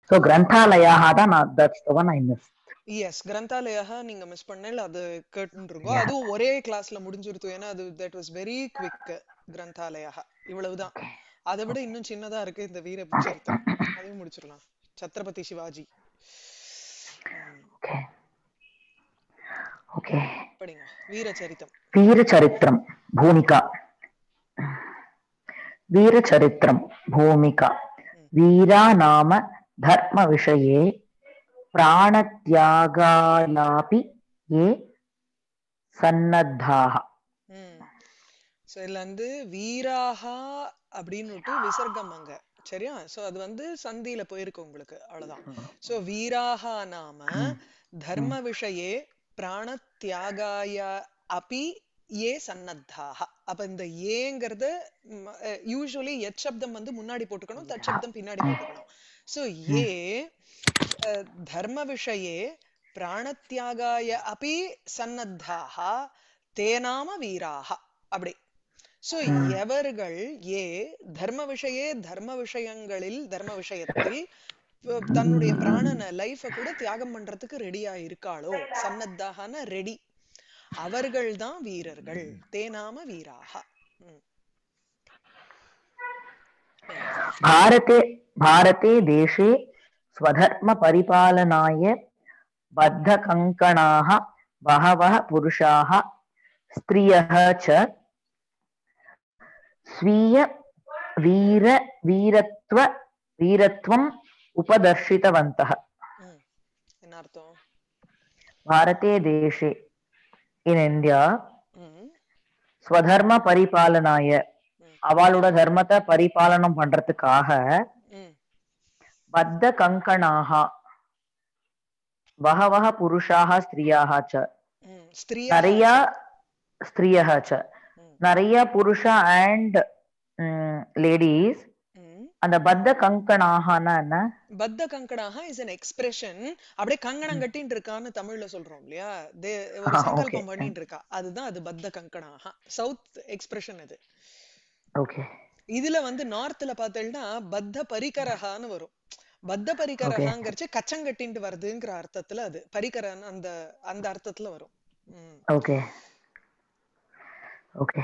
So Granthalayah தான் நான் that's the one I missed. Yes கிரந்தாலயா நீங்க மிஸ் பண்ணல அது கேட்டுருக்கோம் Yeah. அதுவும் ஒரே கிளாஸ்ல முடிஞ்சிருத்து ஏன்னா அது தட் வாஸ் வெரி குவிக் கிரந்தாலயா இவ்வளவுதான் அதை விட இன்னும் சின்னதா இருக்கு இந்த வீர சரித்திரம் அதையும் முடிச்சிடலாம் சத்ரபதி சிவாஜி ம், Okay. Okay. படிங்க வீர சரித்தம் वीरचरित्रं भूमिका वीरचरित्रं भूमिका वीरा नाम धर्मविषये प्राणत्यागायापि ये सन्नद्धाः ம் சோ இதுல வந்து வீராஹா அப்படின்னுட்டு விசர்க்கம் அங்க சரியா சோ அது வந்து சந்தியில போயிருக்கு உங்களுக்கு அவ்வளவுதான் சோ வீராஹா நாம தர்ம விஷயே பிராணத்தியாகாய அபி ஏ சன்னத்தாக அப்ப இந்த ஏங்கிறது யூஸ்வலி எச் சப்தம் வந்து முன்னாடி போட்டுக்கணும் தட் சப்தம் பின்னாடி போட்டுக்கணும் சோ ஏ அஹ், தர்ம விஷயே பிராணத்தியாகாய அபி சன்னத்தாக தேனாம வீராக அப்படி சோ எவர்கள் ஏ தர்ம விஷயே தர்ம விஷயங்களில் தர்ம விஷயத்தில் அஹ், தன்னுடைய பிராணன லைஃப கூட தியாகம் பண்றதுக்கு ரெடியா இருக்காளோ சன்னத்தாகன ரெடி அவர்கள் தான் வீரர்கள் தேனாம வீராக ம். भारते भारते देशे स्वधर्मपरिपालनाय बद्धकङ्कणाः बहवः पुरुषाः स्त्रियः च स्वीय वीर वीरत्व वीरत्वम् उपदर्शितवन्तः ம். என்ன அர்த்தம் भारते देशे in India ம். ஸ்வதர்ம அவளோட தர்மத்தை பரிபாலனம் பண்றதுக்காக ம். பத்த கங்கணாக பகவः புருஷாக ஸ்திரியாக ச ம். ஸ்திரியா நிறைய ஸ்திரியாக ச ம். நிறைய புருஷா அண்ட் லேடிஸ் ம். அந்த பத்த கங்கணாகனா என்ன பத்த கங்கணாக இஸ் an எக்ஸ்பிரஷன் அப்படியே கங்கணம் கட்டின்னு இருக்கான்னு தமிழ்ல சொல்றோம் இல்லையா தே ஒரு ஆ, சங்கல்பம் okay. பண்ணிட்டு இருக்கா அதுதான் அது பத்த கங்கணாக சவுத் எக்ஸ்பிரஷன் அது ஓகே இதுல வந்து நார்த்ல பார்த்தேன்னா பத்த பரிகரஹான்னு வரும் பத்த பரிகரஹாங்கிறச்சு கச்சங்கட்டின்ட்டு வருதுங்கிற அர்த்தத்துல அது பரிகரன் அந்த அந்த அர்த்தத்துல வரும் ம். ஓகே ஓகே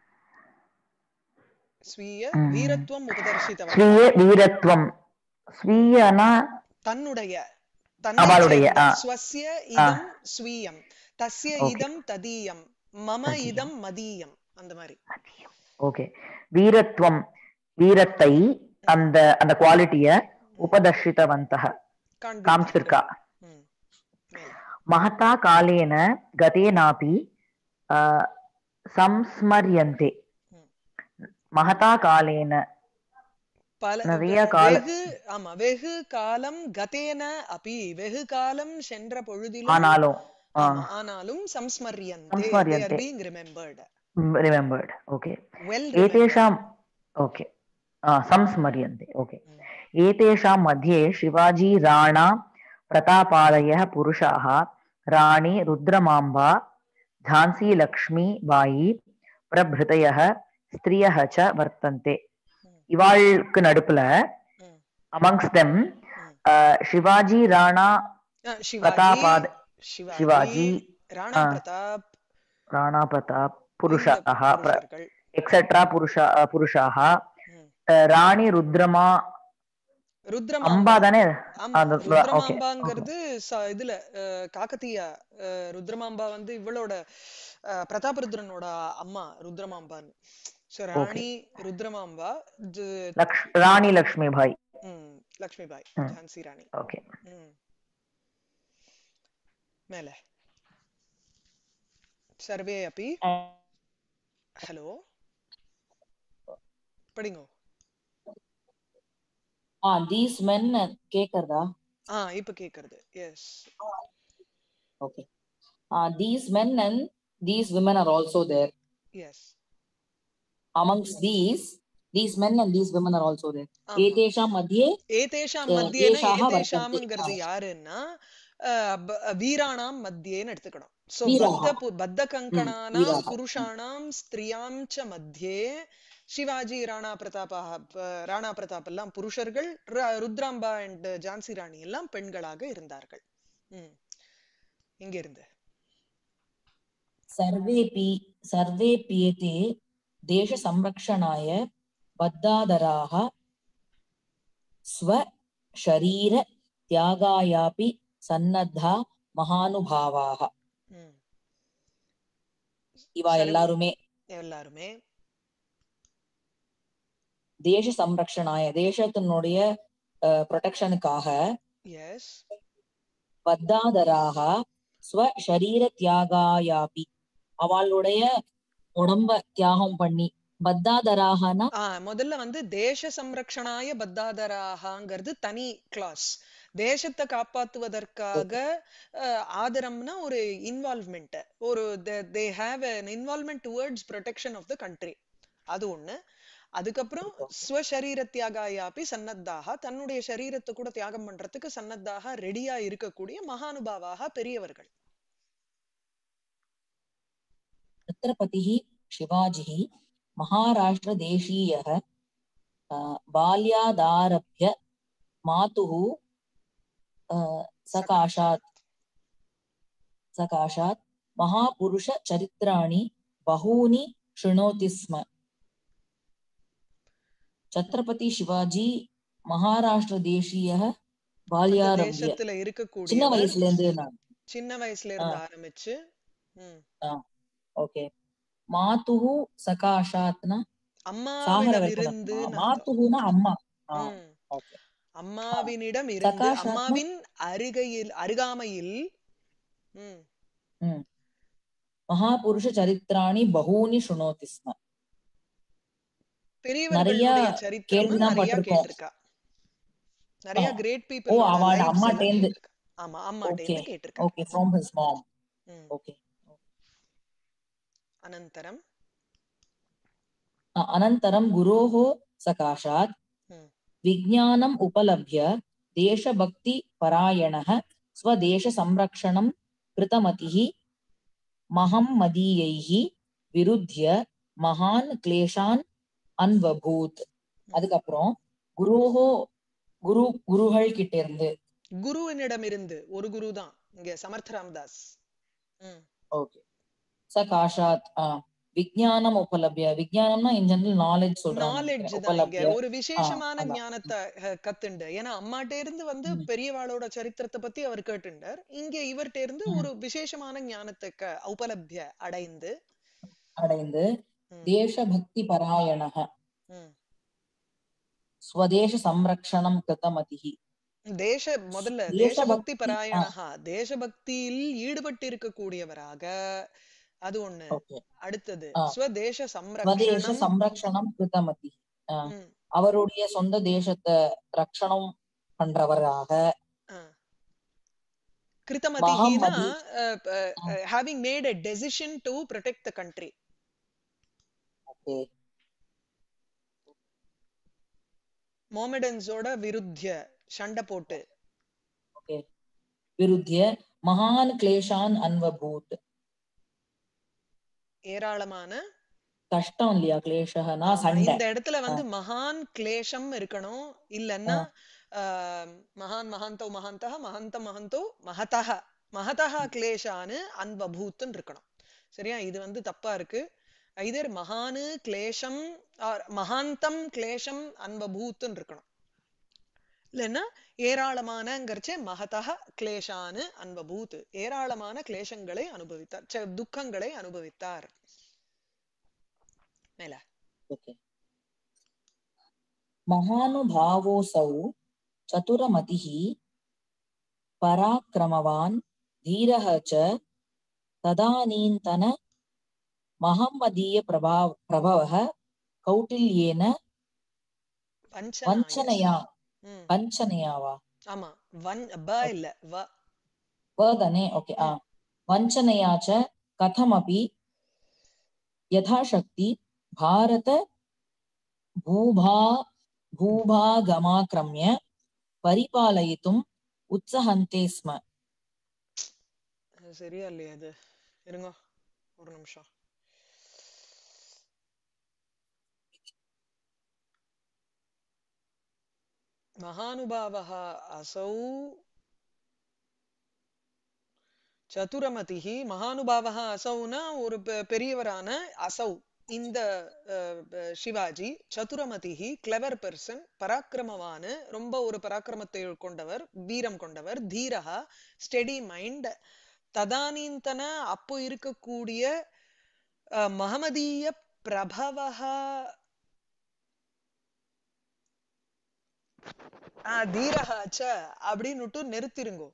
ஸ்வீய ம். வீரத்துவம் உபதர்சித்தவர் ஸ்வீய வீரத்துவம் ஸ்வீயனா தன்னுடைய அவளுடைய, சேர்ந்த. ஆ. ஸ்வஸ்ய இதம் ஸ்வீயம் தஸ்ய Okay. இதம் ததீயம் மம ததீயம். இதம் மதீயம் அந்த மாதிரி ஓகே வீரத்துவம் வீரத்தை அந்த அந்த குவாலிட்டிய உபதர்ஷித்தவந்தः காண்பித்தார்கள். காமிச்சிருக்கா ம். மேல. महता कालेन गतेनापि अ, संस्मर्यन्ते ம். महता कालेन பல நிறைய கால- வெகு ஆமா வெகு காலம் கதேன அபி வெகு காலம் சென்ற பொழுதிலும் ஆனாலும் ஆமா, ஆனாலும் சம்ஸ்மரியந்தே சம்ஸ்மரியந்தே. Being remembered remembered okay well एतेषाम् ओके संस्मर्यन्ते ओके एतेषां मध्ये शिवाजी राणा प्रतापादयः पुरुषाः राणी रुद्रमाम्बा झान्सी लक्ष्मी प्रभृतयः स्त्रियः च वर्तन्ते இவாளுக்கு நடுப்புல amongst them uh, Sivaji Rana பிரதாபாத் Sivaji Sivaji, Rana ஆ. பிரதாப் ராணா பிரதாப் இந்த புருஷாः புருஷர்கள். எக்ஸெட்ரா புருஷா புருஷாः ம். அஹ், ராணி ருத்ரமா ருத்ரமாம்பா அம்பா தானே ஆமா அந்த- okay, ருத்ரமாம்பாங்கிறது ச- இதுல அஹ், காக்கத்தியா அஹ், ருத்ரமாம்பா வந்து இவளோட அஹ், பிரதாபருத்ரனோட அம்மா ருத்ரமாம்பான்னு சோ ராணி ருத்ரமாம்பா ஜ- லக்ஷ் ராணி லக்ஷ்மி பாய் ம், லக்ஷ்மிபாய் ம். ஜான்சி ராணி ஓகே ம். மேல சர்வே அப்பி ஹலோ படிங்க Ah, these men uh, கேக்குறதா ஆ இப்ப கேக்குறது yes okay uh, these men and these women are also there yes amongst these these men and these women are also there ஏதேஷாம் மத்தியே ஏதேஷாம் அஹ், மத்தியேனா ஏஷாக ஏதேஷாம்ங்கிறது வர்த்தந்தே. யாருன்னா அஹ், ப- வீராணாம் மத்தியேன்னு எடுத்துக்கணும் सो वीराः। बद्ध बद्धकङ्कणानां वीराः। पुरुषाणां स्त्रियां च मध्ये சிவாஜி ராணா பிரதாபா ப- ராணா பிரதாப் எல்லாம் புருஷர்கள் ர- ருத்ராம்பா அண்ட் ஜான்சி ராணி எல்லாம் பெண்களாக இருந்தார்கள் ம். இங்க இருந்து सर्वेऽपि सर्वेऽप्येते देशसंरक्षणाय बद्धादराः स्वशरीरत्यागायापि सन्नद्धा महानुभावाः ம். இவா சரி. எல்லாருமே எல்லாருமே தேச சம்ரக்ஷணாய தேசத்தினுடைய ப்ரொடெக்ஷனுக்காக எஸ் பத்தாதராக ஸ்வசரீர தியாகாயாபி அவளுடைய உடம்ப தியாகம் பண்ணி பத்தாதராகனா ஆ முதல்ல வந்து தேச சம்ரக்ஷணாய பத்தாதராகங்கிறது தனி கிளாஸ் தேசத்தை காப்பாத்துவதற்காக அஹ், ஆதரம்னா ஒரு இன்வால்வ்மெண்ட் ஒரு they have an involvement towards protection of the country அது ஒண்ணு அதுக்கப்புறம் ஸ்வசரீர தியாகாயாப்பி சன்னத்தாக தன்னுடைய சரீரத்தை கூட தியாகம் பண்றதுக்கு சன்னத்தாக ரெடியா இருக்கக்கூடிய மகானுபாவாக பெரியவர்கள் छत्रपतिः शिवाजिः महाराष्ट्रदेशीयः अ, बाल्यादारभ्य मातुः अ, सकाशात् सकाशात् महापुरुषचरित्राणि बहूनि शृणोति स्म छत्रपति शिवाजी महाराष्ट्रदेशीयः அந்த बाल्यारभ्य தேசத்துல சின்ன இருக்கக்கூடிய வயசுல இருந்து நான் சின்ன வயசுல இருந்து ஆரம்பிச்சு ம் ஓகே மாத்துஹு சகாஷாத்னா சாகர அம்மாவிடம் வரைக்கும் இருந்து நடக்குமா? மாத்துஹுனா அம்மா ஆ, ம். ஓகே அம்மாவினிடம் இருந்து சகாஷாத்னா? அம்மாவின் அருகையில் அருகாமையில் ம், ம். மகாபுருஷ சரித்திராணி பகூனி சுணோதி ஸ்ம பெரியவர்களுடைய நிறைய சரித்திரம் கேள்விதான் நிறைய பட்டிருக்கோம். கேட்டிருக்கா நிறைய ஆ. கிரேட் ஓ பீப்புள் அவளோட அம்மாட்டேந்து ஆமா ஓகே அம்மாட்டேந்து கேட்டிருக்கா okay from his mom hmm. Okay அனந்தரம் अनन्तरं गुरोः सकाशात् ம். विज्ञानम् उपलभ्य देशभक्तिपरायणः स्वदेशसंरक्षणं कृतमतिः महम्मदीयैः विरुध्य महान् क्लेशान् अन्वभूत् அதுக்கப்புறம் குருஹோ குரு குருகள் கிட்ட இருந்து குருவினிடம் இருந்து ஒரு குரு தான் இங்க சமர்த்த ராமதாஸ் ம், ஓகே சகாஷாத் விஜயானம் உபலபிய விஜயானம்னா இன் ஜெனரல் நாலேஜ் சொல்றாங்க நாலெட்ஜ் நினைக்கிறேன். தான் இங்க உபலபிய ஒரு விசேஷமான அதான். ஞானத்தை அஹ், கத்துண்டு ஏன்னா அம்மாட்ட இருந்து வந்து ம். பெரியவாளோட சரித்திரத்தை பத்தி அவர் கேட்டுண்டார் இங்க இவர்ட்ட இருந்து ம். ஒரு விசேஷமான ஞானத்தை க- உபலப்திய அடைந்து அடைந்து ம், தேசபக்தி பராயணः ம். ஸ்வதேச சம்ரக்ஷணம் கிருதமதிஹி தேச முதல்ல தேசபக்தி, தேசபக்தி ஆ. பராயணஹா தேசபக்தியில் ஈடுபட்டு இருக்கக்கூடியவராக அது ஒண்ணு ஓகே அடுத்தது ஆ. ஸ்வதேச ஸ்வதேச சம்ரக்ஷணம் சம்ரக்ஷணம் கிருதமதி ம், அவருடைய சொந்த தேசத்தை ரக்ஷணம் பண்றவராக ஆ. கிருத்தமதிஹினா மகம்மதி. Having made a decision to protect the country okay மோமெடன்ஸோட விருத்திய சண்டை போட்டு ஓகே விருத்திய மகான் கிளேஷான் அன்வபூத் ஏராளமான கஷ்டம் இல்லையா கிளேஷகனா ஆமா, சண்டை இந்த இடத்துல வந்து மகான் கிளேஷம் இருக்கணும் இல்லன்னா ஆஹ், மகான் மகாந்தோ மகாந்தா மகாந்த மகந்தோ மகதஹ மகதஹ கிளேஷானு அன்பபூத்துன்னு இருக்கணும் சரியா இது வந்து தப்பா இருக்கு ஐதர் மகானு கிளேஷம் or மகாந்தம் கிளேஷம் அன்பபூத்துன்னு இருக்கணும் இல்லைன்னா ஏராளமானங்கிறச்சே மகதஹ கிளேஷானு அன்பபூத் ஏராளமான கிளேஷங்களை அனுபவித்தார் ச்ச, துக்கங்களை அனுபவித்தார் மேல ओके महानुभावोऽसौ चतुरमतिः पराक्रमवान् धीरः च तदानीन्तन महम्मदीयप्रभाव प्रभवः कौटिल्येन வஞ்சனாய. वञ्चनया ம், वञ्चनया वा ஆமா வன் ப இல்ல வ वदने ओके आ वञ्चनया च कथमपि यथाशक्ति भारत भूभा भूभागमाक्रम्य परिपालयितुम् उत्सहन्ते स्म அது சரியா இல்லையா அது இருங்க ஒரு நிமிஷம் மகானுபாவः असौ சதுரமதிஹி மகானுபாவः அசௌனா ஒரு பெ- பெரியவரான அசௌ இந்த அஹ், அஹ், சிவாஜி சதுரமதிஹி கிளவர் பெர்சன் பராக்கிரமவானு ரொம்ப ஒரு பராக்கிரமத்தை கொண்டவர் வீரம் கொண்டவர் தீரஹா ஸ்டெடி மைண்ட் ததானீந்தன அப்போ இருக்கக்கூடிய அஹ், மகமதீய பிரபவஹா ஆஹ் தீரஹா ச அப்படின்னுட்டு நிறுத்திருங்கோ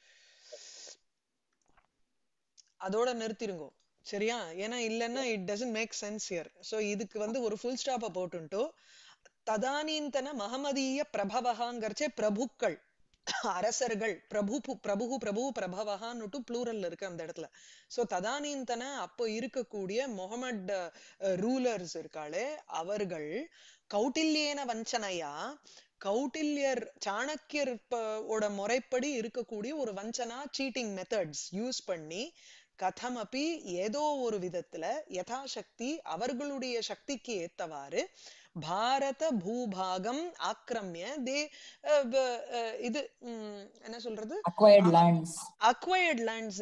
அதோட நிறுத்திருங்கோ சரியா ஏன்னா இல்லைன்னா it doesn't make sense here so இதுக்கு வந்து ஒரு ஃபுல் ஸ்டாப்பை போட்டுன்ட்டு ததானீந்தன மகமதீய பிரபவகாங்கிறச்சே பிரபுக்கள் அரசர்கள் பிரபு பு- பிரபு பிரபு பிரபவகான்னுட்டு ப்ளூரல்ல இருக்கு அந்த இடத்துல சோ ததானீந்தன அப்போ இருக்கக்கூடிய முகமட் ரூலர்ஸ் இருக்காளே அவர்கள் கௌட்டில்யேன வஞ்சனையா கௌட்டில்யர் சாணக்கியர் ப- ஓட முறைப்படி இருக்கக்கூடிய ஒரு வஞ்சனா சீட்டிங் மெத்தட்ஸ் யூஸ் பண்ணி கதமபி ஏதோ ஒரு விதத்துல யதாசக்தி அவர்களுடைய சக்திக்கு ஏத்தவாறு பாரத பூபாகம் ஆக்கிரமிய தே அஹ் வ- அஹ் இது உம், என்ன சொல்றது acquired lands அக்வயர்ட் லேண்ட்ஸ்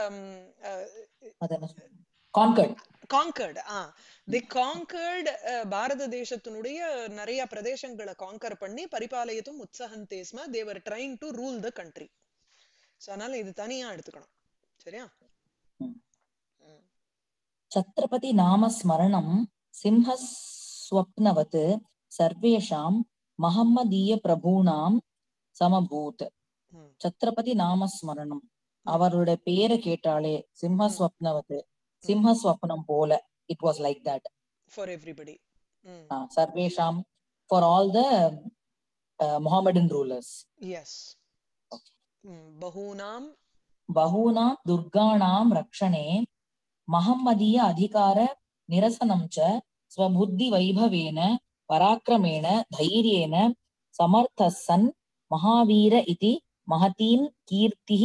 அது என்ன சொல்றது? conquered காங்கர்டு ஆ தி காங்கர்டு பாரத தேசத்தினுடைய நிறைய பிரதேசங்களை காங்கர் பண்ணி பரிபாலயத்தும் உற்சகந்தே ஸ்ம they were trying to rule the country so அதனால இது தனியா எடுத்துக்கணும் சரியா ம். ம். छत्रपति नाम स्मरणं सिंहस्वप्नवत् सर्वेषां महम्मदीयप्रभूणां समभूत् ம். சத்ரபதி நாமஸ்மரணம் அவருடைய பேரை கேட்டாலே சிம்மஸ்வப்னவத் சிம்மஸ்வப்னம் போல it was like that for everybody hmm சர்வேஷாம் for all the Mohammedan rulers எஸ் ம் பகூனாம் बहूनां दुर्गाणां रक्षणे महम्मदीय अधिकार निरसनं च स्वबुद्धिवैभवेन पराक्रमेण धैर्येण समर्थः सन् महावीर इति महतीं कीर्तिः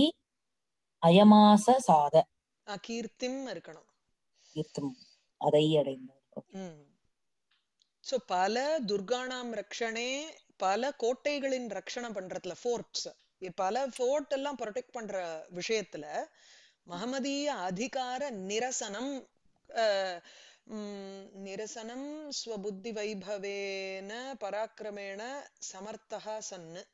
अयमास साद கீர்த்திம் இருக்கணும் कीर्तिम् அதை அடைந்தார் ம் சோ பல துர்காணாம் ரக்ஷணே பல கோட்டைகளின் ரக்ஷணை பண்றதுல ஃபோர்ட்ஸ் பல ஃபோர்ட் எல்லாம் ப்ரொடெக்ட் பண்ற விஷயத்துல மகமதீய அதிகார நிரசனம் அஹ், ம், நிரசனம் ஸ்வபுத்தி வைபவேன பராக்கிரமேண சமர்த்தகா சன்னு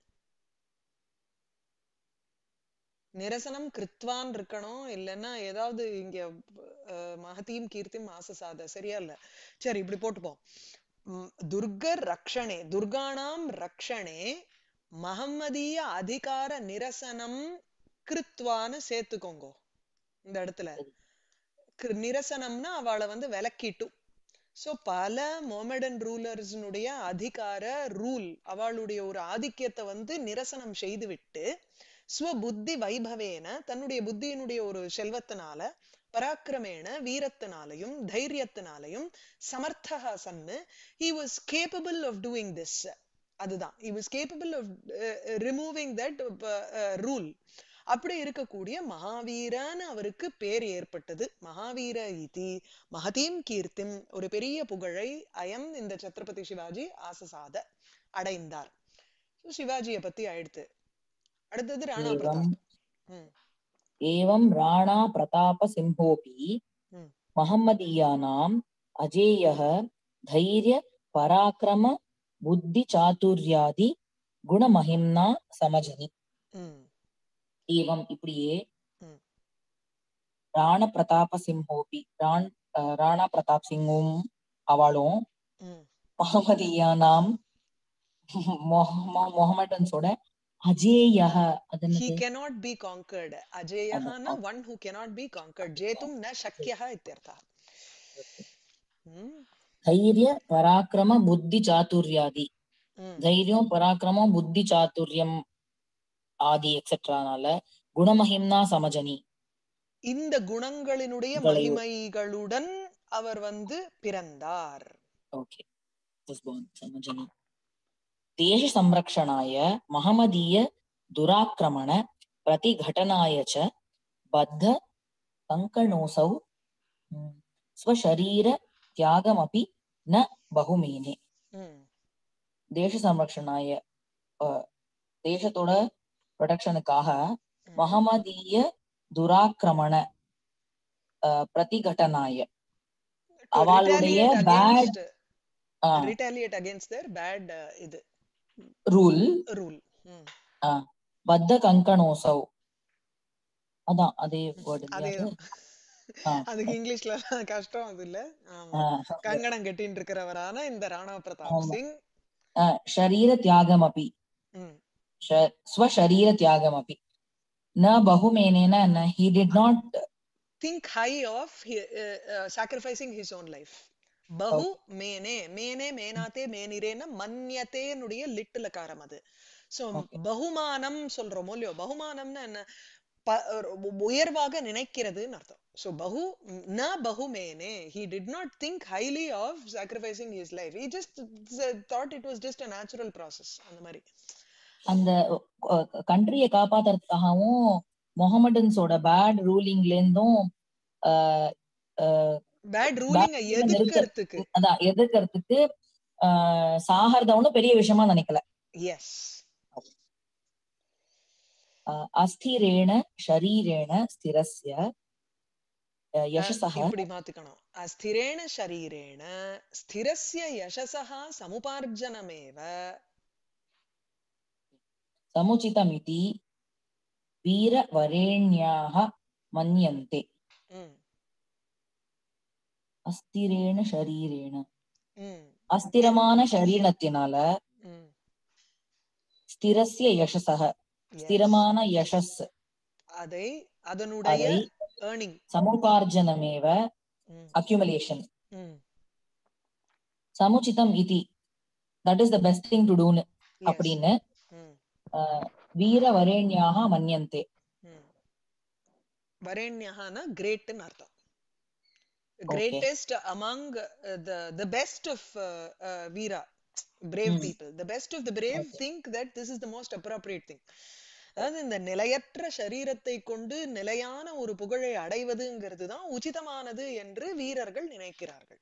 நிரசனம் கிருத்வான் இருக்கணும் இல்லைன்னா ஏதாவது இங்க அஹ், மகதியும் கீர்த்தியும் ஆசசாத சரியா இல்ல சரி இப்படி போட்டுப்போம் ம், துர்கர் ரக்ஷணே துர்காணாம் ரக்ஷணே மகம்மதீய அதிகார நிரசனம் கிருத்வான்னு சேர்த்துக்கோங்க இந்த இடத்துல கிரு- நிரசனம்னா அவளை வந்து விலக்கிட்டும் சோ பல மொமடன் ரூலர்ஸ்னுடைய அதிகார ரூல் அவளுடைய ஒரு ஆதிக்கியத்தை வந்து நிரசனம் செய்துவிட்டு ஸ்வபுத்தி வைபவேன தன்னுடைய புத்தியினுடைய ஒரு செல்வத்தினால பராக்கிரமேண வீரத்தினாலையும் தைரியத்தினாலையும் சமர்த்தகா சன்னு he was capable of doing this அதுதான் he was capable of uh, removing that uh, rule அப்படி இருக்கக்கூடிய மகாவீரன்னு அவருக்கு பேர் ஏற்பட்டது மகாவீர இதி மகதீம் கீர்த்திம் ஒரு பெரிய புகழை அயம் இந்த சத்ரபதி சிவாஜி ஆசசாத அடைந்தார் So, சிவாஜியை பத்தி ஆயிடுத்து அடுத்தது ராணா एवं பிரதாப் ம் एवं राणा प्रतापसिंहोऽपि ம். महम्मदीयानाम् अजेयः धैर्य पराक्रम बुद्धिचातुर्यादि गुणमहिम्ना समजनि ம் एवं இப்படியே ம். ராண பிரதாப சிம்ஹோபி ராண் அஹ், ராணா பிரதாப் சிங்கும் அவளும் ம் மஹமதியானாம் மொஹமடன்ஸோட அஜேயக அது he என்னது? cannot be conquered ajayahana one who cannot be conquered jetum na shakyah ityartha ம் தைரிய பராக்கிரம புத்தி சாதுர்யாதி ம் தைரியம் பராக்கிரமம் புத்தி சாதுரியம் ஆதி எக்ஸெட்ரானால குணமஹிம்னா சமஜனி இந்த குணங்களினுடைய குணங்களையோ- மகிமைகளுடன் அவர் வந்து பிறந்தார் ஓகே समजनि देश संरक्षणाय महमदीय दुराक्रमण प्रतिघटनाय च बद्ध कङ्कणोऽसौ ம், स्वशरीर त्यागमपि न बहुमेने ம் தேச சம்ரக்ஷணாய அஹ், தேசத்தோட ப்ரொடக்ஷனுக்காக ம். மகமதீய துராக்கிரமண அஹ், பிரதிகட்டனாய To அவளுடைய retaliate bad against- retaliate against their bad uh, இது ரூல் rule ம் பத்த கங்கணோசவ் அதான் அதே வேர்டு அதேதான் ஆ. அதுக்கு இங்கிலீஷ்ல கஷ்டம் அது இல்ல ஆமா கங்கணம் கட்டின்னு இருக்கிறவரான இந்த ராணா பிரதாப் ஆமா. சிங் शरीर त्यागमपि ம் श- स्वशरीर त्यागमपि न बहुमेनेन न he did not think high of hi- uh, uh, sacrificing his own life பஹு மேனே மேனே மேனாத்தே மேனிரேன மன்யத்தேனுடைய லிட்டுல காரம் அது சோ Okay. பகுமானம் சொல்றோமோ இல்லையோ பகுமானம்னா என்ன ப- ஒரு உயர்வாக நினைக்கிறதுன்னு அர்த்தம் சோ பஹு ந பஹு மேனே he did not think highly of sacrificing his life he just uh, thought it was just a natural process அந்த மாதிரி அந்த கண்ட்ரிய காப்பாத்துறதுக்காகவும் மொஹமடன்ஸோட பேட் ரூலிங்ல இருந்தும் ஆஹ், ஆஹ், பேட் ரூலிங்க Bad ruling எதிர்க்கிறதுக்கு அதான் எதிர்க்கிறதுக்கு ஆஹ், சாகறத ஒண்ணும் பெரிய விஷயமா நினைக்கல எஸ் ஆஹ், அஸ்திரேண ஷரீரேண ஸ்திரஸ்ய ஆஹ், யசசः இப்படி மாத்திக்கணும் அஸ்திரேண ஷரீரேண ஸ்திரஸ்ய யசசः சமுபார்ஜனமேவ समुचितमिति वीरवरेण्याः मन्यन्ते ம், அஸ்திரேண ஷரீரேண ம், அஸ்திரமான ஷரீரத்தினால ம். ஸ்திரஸ்ய யசசக Yes. ஸ்திரமான யசஸ் அதை அதனுடைய அதை ஏர்னிங் சமுபார்ஜனமேவ அக்யூமலேஷன் சமுச்சிதம் இதி that is the best thing to டூன்னு அப்படின்னு வீரவரேண்யாக மன்யந்தே வரேண்யஹான கிரேட்னு அர்த்தம் greatest among the best of வீரா brave Hmm. people the best of the brave think that this is the most appropriate thing அதாவது இந்த நிலையற்ற சரீரத்தை கொண்டு நிலையான ஒரு புகழை அடைவதுங்கிறது தான் உச்சிதமானது என்று வீரர்கள் நினைக்கிறார்கள்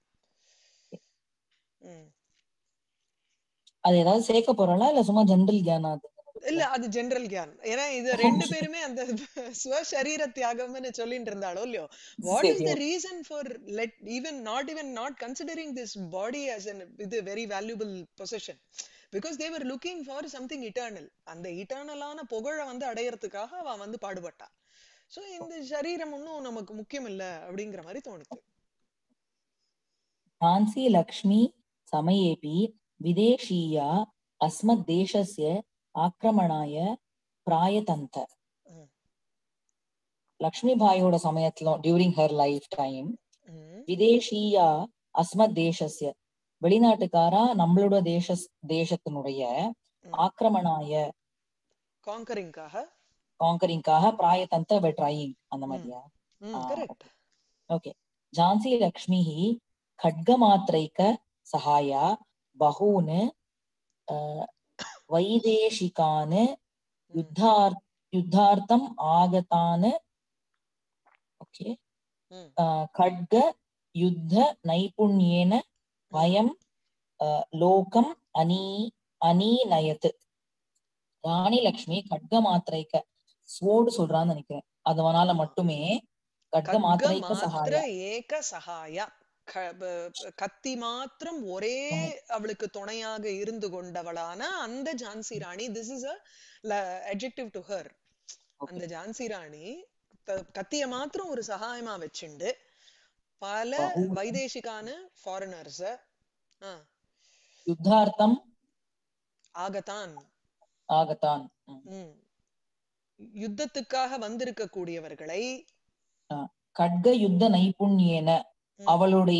ம். அது ஏதாவது சேர்க்க போறாளா இல்ல சும்மா ஜெனரல் கியானா அது இல்ல அது ஜெனரல் கியான் ஏன்னா இது ரெண்டு பேருமே அந்த ஸ்வசரீர தியாகம்னு சொல்லிட்டு இருந்தாலோ இல்லையோ வாட் இஸ் த சரி. Reason for let even not even not considering this body as an இது very valuable position because they were looking for something eternal அந்த இட்டர்னலான புகழை வந்து அடையறதுக்காக அவ வந்து பாடுபட்டா சோ இந்த சரீரம் ஒன்றும் நமக்கு முக்கியம் இல்ல அப்படிங்கிற மாதிரி தோணுது झान्सी लक्ष्मी समयेऽपि विदेशीया अस्मद्देशस्य आक्रमणाय प्रायतन्त ம். லக்ஷ்மிபாயோட சமயத்துல டியூரிங் ஹர் லைஃப் டைம் ம், விதேஷியா அஸ்மத் தேசஸ்ய வெளிநாட்டுக்காரா நம்மளோட தேச தேசத்தினுடைய ம். ஆக்கிரமணாய காங்கரிங்காக காங்கரிங்காக பிராயத்தந்த வெ ட்ரையிங் அந்த மாதிரியா ம் ஆ, கரெக்ட் ओके झांसी लक्ष्मीः खड्गमात्रैक सहाया बहून् अ, वैदेशिकान् युद्धार् युद्धार्थम् आगतान् ओके ம் अ, खड्ग युद्ध नैपुण्येन वयं अ, लोकम् अनी अनीनयत् ராணி லக்ஷ்மி கட்கமாத்திரைக்க ஸ்வோர்டு சொல்றான்னு நினைக்கிறேன் அதனால மட்டுமே கட்கமாத்திரைக்க மாத்திர சகாயா ஏக சகாயா க- ப- ப- கத்தி மாத்திரம் ஒரே அவளுக்கு துணையாக இருந்து கொண்டவளான அந்த Jhansi Rani this is adjective to her அந்த ஜான்சி ராணி த- கத்திய மாத்திரம் ஒரு சகாயமா வச்சுண்டு பல பகு- வைதேசிகான ஃபாரினர்ஸ் யுத்தார்த்தம் ஆகத்தான் ஆகத்தான் ம். ம். யுத்தத்துக்காக வந்திருக்க கூடியவர்களை கட்க யுத்த நைபுண்யேன ம். அவளுடைய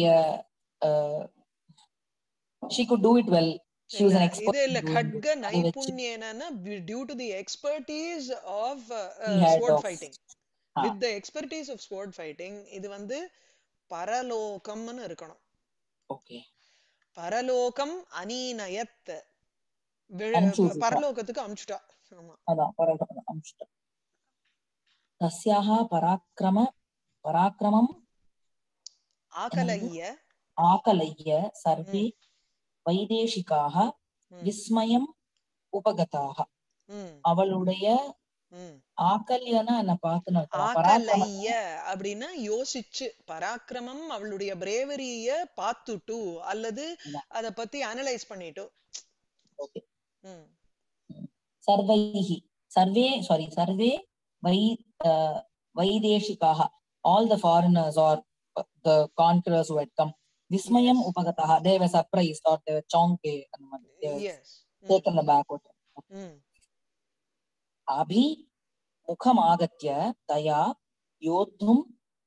she good do it well she was இல்ல, an இது expert இல்ல in doing கட்க it. அதை வச்சு நைபுண்யேனா due to the expertise of he had sword of- fighting ஆ. With the expertise of sword fighting இது வந்து பரலோகம்னு இருக்கணும் ஓகே பரலோகம் அனீனயத் விழ- அனுப்பிச்சு விட்டுட்டா. பரலோகத்துக்கு அமுச்சுட்டா ஆமா அதான் பரவாயில்ல அம்சிட்டா தஸ்யாः பராக்கிரம பராக்கிரமம் ஆகலைய ஆகலைய சர்வே வைதேசிகாக ம், விஸ்மயம் உபகதாக ம், அவளுடைய ம். ஆக்கல்யனா என்ன பார்த்துன்னு இருக்கலாம். பராக்கிரமம் ஆகலைய அப்படின்னா யோசிச்சு பராக்கிரமம் அவளுடைய பிரேவரிய பார்த்துட்டு அல்லது ஆமா. அத பத்தி அனலைஸ் பண்ணிட்டு Okay. ம், सर्वैः सर्वे sorry survey why uh, वैदेशिकाः all the foreigners or uh, the conquerors who had come vismayam Yes. upagataha they were surprised or they were chonke and they were yes. ம், taken aback with ம், अभि मुखमागत्य तया योद्धुम्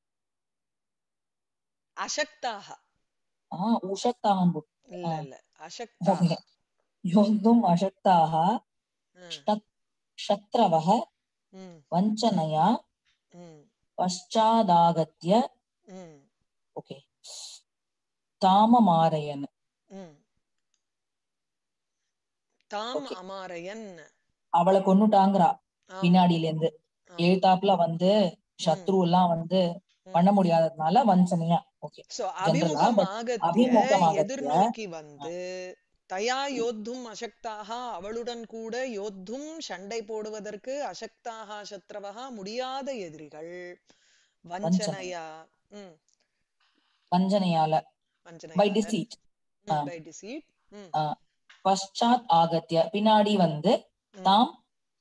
அசக்தாக आ उशक्ताः இல்ல ஆ. இல்ல அசக்தாக योद्धुम् अशक्ताः ம், क्षत- क्षत्रवः ம், वञ्चनया ம், पश्चादागत्य ம், ओके ताममारयन् ம். தாம் Okay. அமாரையன் அவளை கொன்னுட்டாங்கிறா ஆமா, பின்னாடியில இருந்து ஆமா. எழுத்தாப்புல வந்து சத்ரு எல்லாம் வந்து பண்ண முடியாததுனால வஞ்சனையா ஓகே சோ General ஆ, but அபிமுகமாகத்ய அபிமுகமாகத்ய, எதிர்நோக்கி வந்து தயா யோத்தும் அசக்தாக அவளுடன் கூட யோத்தும் சண்டை போடுவதற்கு அசக்தாக சத்ரவகா முடியாத எதிரிகள் வஞ்சனையா ம் வஞ்சனையால பை வஞ்சனையா டிசீட் ஆ. பை டிசீட் ம் பஷாத் ஆகத்ய பின்னாடி வந்து ம். தாம்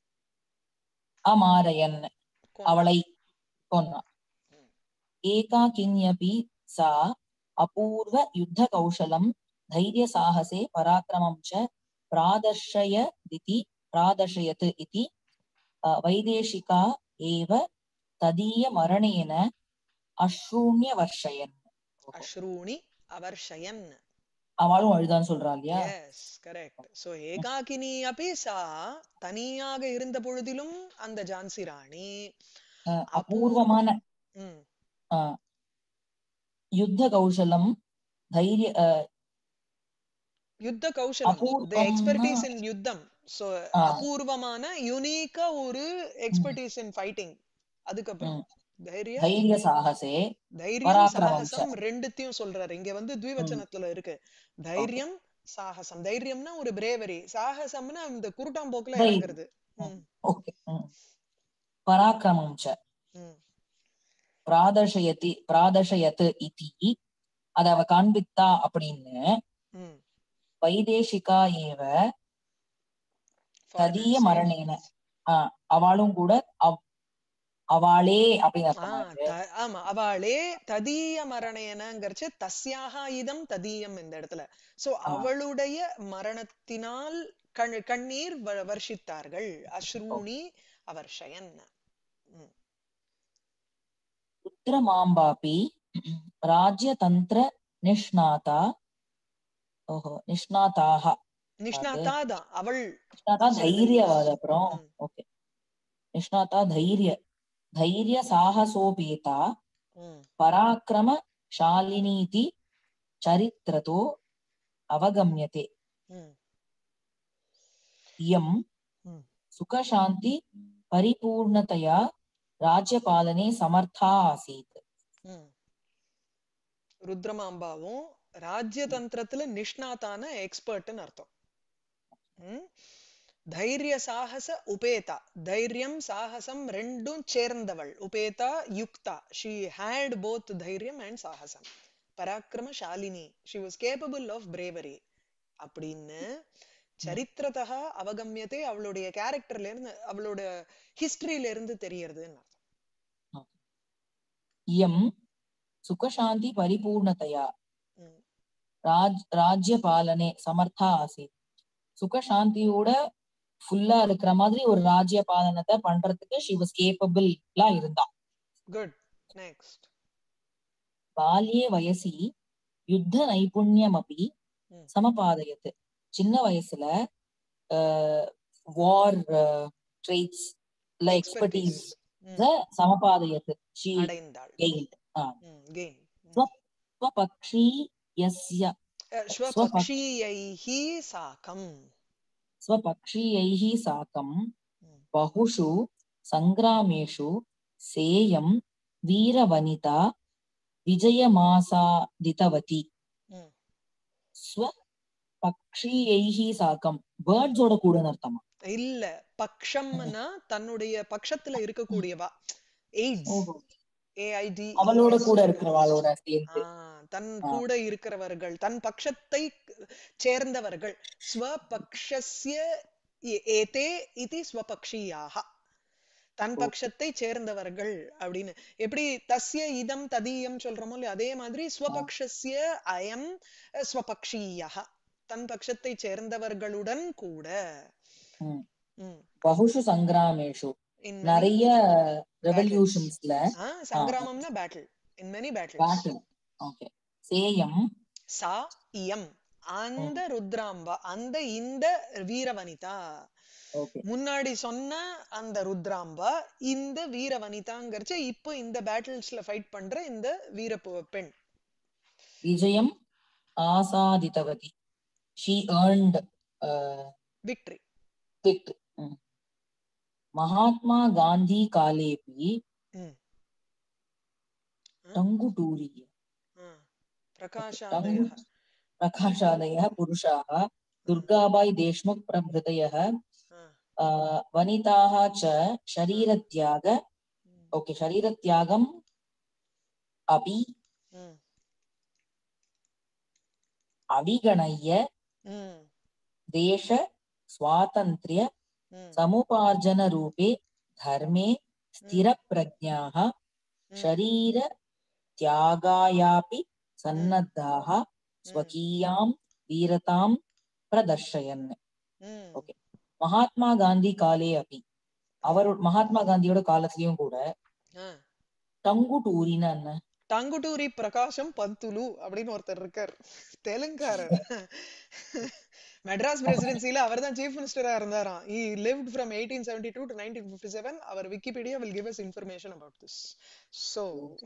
அமாரயன் கொன்னா. அவளை கொன்னான் ம். ஏகாக்கின்யபி சா அபூர்வ யுத்த கௌஷலம் தைரிய சாகசே பராக்கிரமம் ச பிராதர்ஷய திதி பிராதர்ஷயத் இதி அ, வைதேஷிகா ஏவ ததீய மரணேன அஸ்ரூண்ய வர்ஷயன் அஸ்ரூணி அவர்ஷயன் அவளும் அழுதான்னு சொல்றா இல்லையா எஸ் கரெக்ட் சோ ஏகாகினி அப்பி சா தனியாக இருந்த பொழுதிலும் அந்த ஜான்சி ராணி அஹ், அபூர்வமான ம் அஹ், யுத்த கௌஷலம் தைரிய அஹ், யுத்த கௌசலம் த அபூர்வம்னா- எக்ஸ்பர்டீஸ் இன் யுத்தம் சோ ஆ. அபூர்வமான யுனீக்கா ஒரு எக்ஸ்பர்டீஸ் இன் ஃபைட்டிங் அதுக்கப்புறம் ம். தைரிய தைரிய சாகசே தைரியம் பராக்கிரமம் சாகசம் ரெண்டுத்தையும் சொல்றாரு இங்க வந்து த்விவச்சனத்துல இருக்கு தைரியம் சாகசம் தைரியம்னா ஒரு பிரேவரி சாகசம்னா இந்த குருட்டாம்போக்குல தைரியம். இறங்குறது ம், ஓகே பராக்கிரமம் ச ம், பிராதர்ஷயதி பிராதர்ஷயத் இதி அத அவ காண்பித்தா அப்படின்னு ம். வைதேஷிகா ஏவ ததிய Foreigners. மரணேன ஆஹ் அவளும் கூட அவ்- அவளே அப்படின்னு ஆ, அர்த்தமா இருக்கு த- ஆமா அவளே ததீய மரணேனங்கிறச்சு தஸ்யாக இதம் ததீயம் இந்த இடத்துல சோ ஆ. அவளுடைய மரணத்தினால் கண் கண்ணீர் வ- வர்ஷித்தார்கள் அஸ்ரூணி அவர்ஷயன் புத்திரமாம்பாபி ராஜ்யதந்திர நிஷ்ணாதா ஓஹோ நிஷ்ணாதாக நிஷ்ணாதா தான் அவள் நிஷ்ணாதா சொல்றது. தைரியவாத அப்புறம் ம். ஓகே நிஷ்ணாதா தைரிய தைரிய சாகசோபேதா ம், பராக்கிரம शालिनीति चरित्रतो अवगम्यते ம், इयं ம். सुखशान्ति परिपूर्णतया राज्यपालने समर्था आसीत् ம். ருத்ரமாம்பாவும் ராஜ்யதந்திரத்துல நிஷ்ணாத்தான எக்ஸ்பர்ட்னு அர்த்தம் ம்? தைரிய சாகச உபேதா தைரியம் சாகசம் ரெண்டும் சேர்ந்தவள் உபேதா யுக்தா ஷி ஹேட் போத் தைரியம் அண்ட் சாகசம் பராக்கிரம ஷாலினி she was capable of bravery அப்படின்னு சரித்திரத்தா அவகமியத்தை அவளுடைய கேரக்டர்ல இருந்து அவளோட ஹிஸ்டரியில இருந்து தெரியறதுன்னு அர்த்தம் इयं सुखशान्ति परिपूर्णतया ம். ராஜ் ராஜ்யபாலனே சமர்த்தா ஆசீத் சுகசாந்தியோட ஃபுல்லா இருக்கிற மாதிரி ஒரு ராஜ்ய பாலனத்தை பண்றதுக்கு ஷி வாஸ் கேப்பபிள்லா இருந்தா குட் நெக்ஸ்ட் பால்யே வயசி யுத்த நைபுண்யமபி ம். சமபாதயத்து சின்ன வயசுல வார் ட்ரேட்ஸ் எக்ஸ்பர்டீஸ் சமபாதயத்து ஷி அடைந்தாள் கெயின்ட் கெயின் ஸ்வபக்ஷி யஸ்ய ஸ்வபக்ஷீயைः சாகம் स्वपक्षीयैः साकं ம். बहुषु सङ्ग्रामेषु सेयं वीरवनिता विजयमासादितवती ம். स्वपक्षीयैः साकं பேர்ட்ஸோட கூடன்னு அர்த்தமா இல்ல பக்ஷம்னா தன்னுடைய பட்சத்துல இருக்கக்கூடியவா எய்ட்ஸ் ஓஹோ ஏஐடி அவளோட கூட இருக்கிறவாளோட சேர்ந்து தன் ஆ. கூட இருக்கிறவர்கள் தன் பட்சத்தை சேர்ந்தவர்கள் ஸ்வபக்ஷஸ்ய ஏ- ஏதே இது ஸ்வபக்ஷியாக தன் Okay. பட்சத்தை சேர்ந்தவர்கள் அப்படின்னு எப்படி தஸ்ய இதம் ததீயம் சொல்றோமோ இல்லையோ அதே மாதிரி ஸ்வபக்ஷஸ்ய அயம் அஹ், ஸ்வபக்ஷீயः தன் பட்சத்தை சேர்ந்தவர்களுடன் கூட ம். ம். பகுஷு சங்கிராமேஷு In many- நிறைய ரெவல்யூஷன்ஸ்ல ஆ, சங்கிராமம்னா battle in many battles battle okay சேயம் சா இயம் அந்த ருத்ராம்பா அந்த இந்த வீரவனிதா ஓகே முன்னாடி சொன்ன அந்த ருத்ராம்பா இந்த வீரவனிதாங்கிறச்ச இப்போ இந்த பேட்டில்ஸ்ல ஃபைட் பண்ற இந்த வீர பு- பெண் விஜயம் ஆசாதித்தவதி ஷீ ஏர்ன்ட் விக்டரி victory ம். மகாத்மா காந்தி காலேபி ம். टङ्गुटूरीय பிரகாஷாதய प्रकाशादयः पुरुषाः दुर्गाबाई देशमुख प्रभृतयः अ, वनिताः च शरीरत्याग ओके शरीरत्यागम् अपि अविगणय्य देश स्वातन्त्र्य समुपार्जनरूपे धर्मे स्थिरप्रज्ञाः शरीरत्यागायापि सन्नद्धाः स्वकीयां वीरतां प्रदर्शयन् Okay. மகாத்மா காந்தி காலே அப்பி அவர் மகாத்மா காந்தியோட காலத்திலயும் கூட டங்குடூரின்னு என்ன டங்குடூரி பிரகாஷம் பந்துலு அப்படின்னு ஒருத்தர் இருக்கார் தெலுங்காரர் மெட்ராஸ் பிரசிடென்சில அவர் தான் சீஃப் மினிஸ்டரா இருந்தாராம் he lived from 1872 to 1957 அவர் Wikipedia will give us information about this so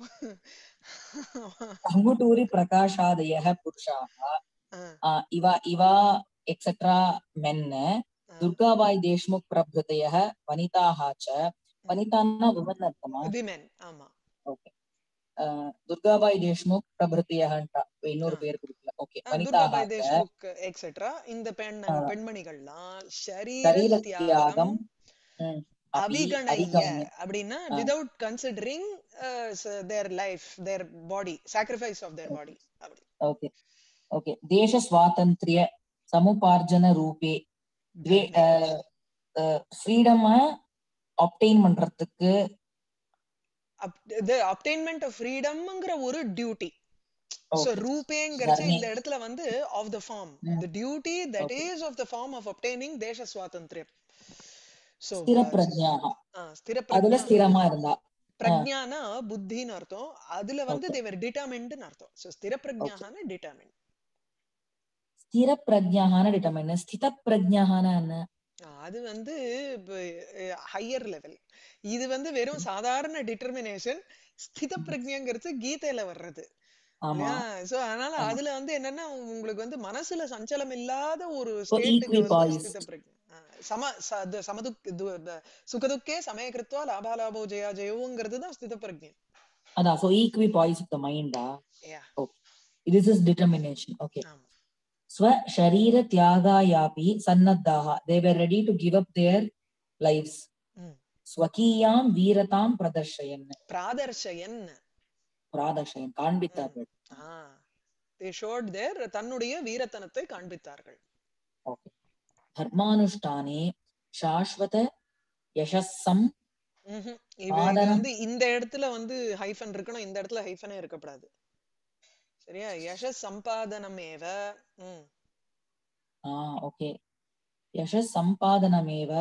Tanguturi பிரகாஷாதயः புருஷாः அஹ், आ, इव इव एक्सेट्रा मेन् दुर्गाबाई देशमुख प्रभृतयः वनिताः च वनिताना विमन् अर्थमा women ஆமா ओके दुर्गाबाई देशमुख प्रभृतयः ಅಂತ இன்னொரு ஆ. பேர் கொடுக்கல ஓகே அஹ், வனிதாக துர்காபாய் தேஷ்முக் எக்ஸெட்ரா இந்த பெண் ஆ. பெண்மணிகள்லாம் சரீர ஷரீர தியாகம் தியாகம் ம், அபி அபிகணய அபிகம்ய அப்படின்னா ஆ. Without considering their life their body sacrifice of their body அப்படி ओके ओके देश स्वातंत्र्य समुपार्जन रूपे ஃப்ரீடம் obtain பண்றதுக்கு அப்- இது அப்டைன்மெண்ட் ஆஃப் ஃப்ரீடம்ங்கிற ஒரு டியூட்டி சோ Okay. ரூபேங்கிறச்சு Journey. இந்த இடத்துல வந்து ஆஃப் த ஃபார்ம் ம். The duty that Okay. Is of the form of obtaining தேச சுவாதந்திரியம் சோ ஸ்திர பிரஜ்ஞாக ஸ்திர அதுல பிரஜா ஸ்திரமா இருந்தா பிரஜானா புத்தின்னு அர்த்தம் அதுல வந்து Okay. தேவர் டிட்டர்மெண்ட்னு அர்த்தம் சோ ஸ்திர பிரஜான டிட்டர்மெண்ட் ஸ்திர பிரஜ்ஞான டிட்டர்மைன் ஸ்தித பிரஜ்ஞான என்ன அது வந்து ஹையர் லெவல் இது வந்து வெறும் சாதாரண டிட்டர்மினேஷன் ஸ்தித பிரஜங்கிறது கீதையில வர்றது ஆமா சோ அதனால ஆமா. அதுல வந்து என்னன்னா உங்களுக்கு வந்து மனசுல சஞ்சலம் இல்லாத ஒரு So, ஸ்டேட்டுக்கு வந்து equipoised. ஸ்தித பிரஜை சம ச- து- சமதுக் து- த- சுகதுக்கே சமயகிருத்வா லாபாலாபோ ஜெயா ஜெயோங்கிறது தான் ஸ்தித பிரஜை அதான் சோ ஈக்வி பாய்ஸ் த மைண்டா Yeah. This is determination okay ஆமா ஸ்வ ஷரீர தியாகாயாபி சன்னத்தாः they were ready to give up their lives ம். ஸ்வகீயாம் வீரதாம் பிரதர்ஷயன் பிராதர்ஷயன் பிராதர்ஷயன் காண்பித்தார்கள் தே ஷோட் தேர் தன்னுடைய வீரத்தனத்தை காண்பித்தார்கள் ஓகே தர்மானுஷ்டானே சாஸ்வத யசஸ்ஸம் ம்ஹும். இவ- இது சாதனம். வந்து இந்த இடத்துல வந்து ஹைஃபன் இருக்கணும் இந்த இடத்துல ஹைஃபனே இருக்கக்கூடாது சரியா யச சம்பாதனமேவ ம் ஆ ஓகே யசஸ் சம்பாதனமேவ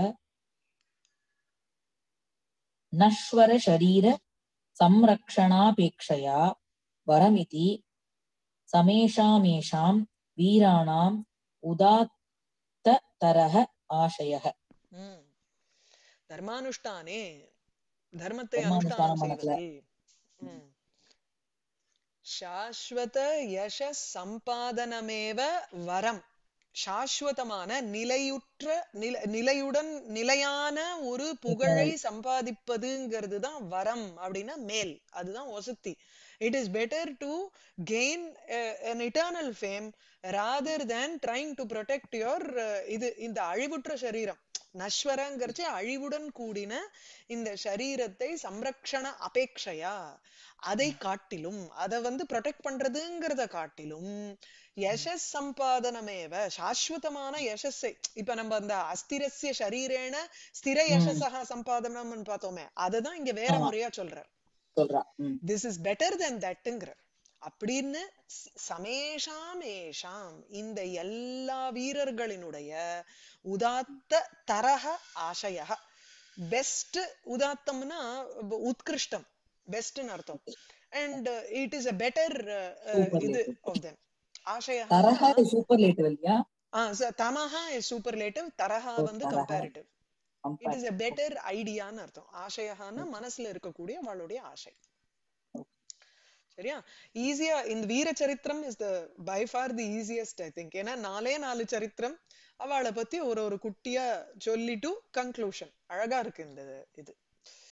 நஸ்வர ஷரீர संरक्षणापेक्षया वरमिति समेषामेषां वीराणाम् उदात्ततरः आशयः ம் தர்மானுஷ்டானே தர்மத்தை தர்மானுஷ்டானம் அனுஷ்டானம் பண்ணதுல. செய்வதில் ம். சாஸ்வத யச சம்பாதனமேவ வரம் சாஸ்வதமான நிலையுற்ற நில நிலையுடன் நிலையான ஒரு புகழை சம்பாதிப்பதுங்கிறது தான் வரம் அப்படின்னா மேல் அதுதான் வசதி it is better to gain an eternal fame rather than trying to protect your uh, இது இந்த அழிவுற்ற சரீரம் நஸ்வரங்கிறச்சு அழிவுடன் கூடின இந்த சரீரத்தை சம்ரக்ஷண அபேட்சையா அதை காட்டிலும் அதை வந்து ப்ரொடெக்ட் பண்றதுங்கிறத காட்டிலும் யசஸ் சம்பாதனமேவ சாஸ்வதமான யசஸை இப்ப நம்ம அந்த அஸ்திரஸ்ய சரீரேன ஸ்திர யசஸா சம்பாதனம்னு பார்த்தோமே அதுதான் இங்க வேற ஆமா. முறையா சொல்றார் சொல்றா ம். திஸ் இஸ் பெட்டர் தென் தட்ங்கிற அப்படின்னு ஸ்- சமேஷாம் ஏஷாம் இந்த எல்லா வீரர்களினுடைய உதாத்த தரக ஆசய பெஸ்ட் உதாத்தம்னா ப- உத்கிருஷ்டம் பெஸ்ட்னு அர்த்தம் and it is a better இது ஆஃப் தெம் ஆசயா தரஹா சூப்பர்லேட்டிவ் இல்லையா தமஹா இஸ் சூப்பர்லேட்டிவ் தரஹா ஓ, வந்து தரஹா. Comparative it Compare. Is a better ஐடியான்னு அர்த்தம் ஆசையகான மனசுல இருக்கக்கூடிய அவளுடைய ஆசை சரியா ஈஸியா இந்த வீர சரித்திரம் is the by far the easiest I think ஏன்னா நாலே நாலு சரித்திரம் அவளை பத்தி ஒரு ஒரு குட்டியா சொல்லிட்டு கன்க்ளூஷன் அழகா இருக்கு இந்த இது